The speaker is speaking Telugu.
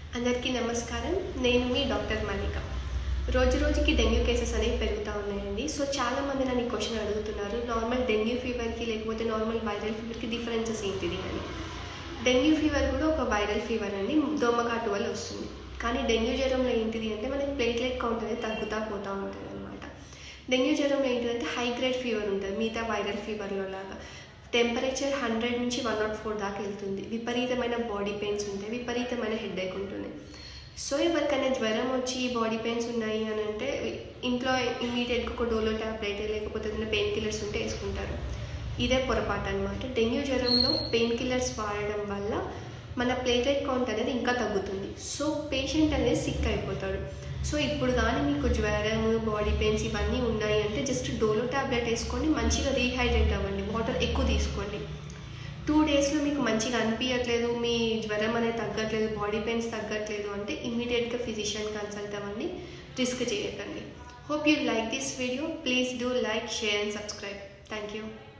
అందరికీ నమస్కారం నేను మీ డాక్టర్ మల్లిక రోజు రోజుకి డెంగ్యూ కేసెస్ అనేవి పెరుగుతూ ఉన్నాయండి సో చాలా మంది నన్ను ఈ క్వశ్చన్ అడుగుతున్నారు నార్మల్ డెంగ్యూ ఫీవర్కి లేకపోతే నార్మల్ వైరల్ ఫీవర్కి డిఫరెన్సెస్ ఏంటిది అని డెంగ్యూ ఫీవర్ కూడా ఒక వైరల్ ఫీవర్ అండి దోమకాటు వల్ల వస్తుంది కానీ డెంగ్యూ జ్వరంలో ఏంటిది అంటే మనకి ప్లేట్లెట్ కౌంట్ అనేది తగ్గుతూ పోతూ ఉంటుంది అనమాట డెంగ్యూ జ్వరంలో ఏంటిదంటే హై గ్రేడ్ ఫీవర్ ఉంటుంది మిగతా వైరల్ ఫీవర్లో లాగా టెంపరేచర్ హండ్రెడ్ నుంచి వన్ నాట్ ఫోర్ దాకా వెళ్తుంది విపరీతమైన బాడీ పెయిన్స్ ఉంటాయి విపరీతమైన హెడేక్ ఉంటుంది సో ఎవరికైనా జ్వరం వచ్చి బాడీ పెయిన్స్ ఉన్నాయి అని అంటే ఇంట్లో ఇమీడియట్గా ఒక డోలో ట్యాబ్లెట్ లేకపోతే ఏదైనా పెయిన్ కిల్లర్స్ ఉంటే వేసుకుంటారు ఇదే పొరపాటు అనమాట డెంగ్యూ జ్వరంలో పెయిన్ కిల్లర్స్ వాడడం వల్ల మన ప్లేటెడ్ కౌంట్ అనేది ఇంకా తగ్గుతుంది సో పేషెంట్ అనేది సిక్ అయిపోతాడు సో ఇప్పుడు కానీ మీకు జ్వరం బాడీ పెయిన్స్ ఇవన్నీ ఉన్నాయి అంటే జస్ట్ డోలో ట్యాబ్లెట్ వేసుకోండి మంచిగా రీహైడ్రేట్ అవ్వండి వాటర్ ఎక్కువ తీసుకోండి టూ డేస్లో మీకు మంచిగా అనిపించట్లేదు మీ జ్వరం అనేది తగ్గట్లేదు బాడీ పెయిన్స్ తగ్గట్లేదు అంటే ఇమీడియట్గా ఫిజిషియన్ కన్సల్ట్ అవ్వండి రిస్క్ చేయకండి hope you like this video please do like share and subscribe thank you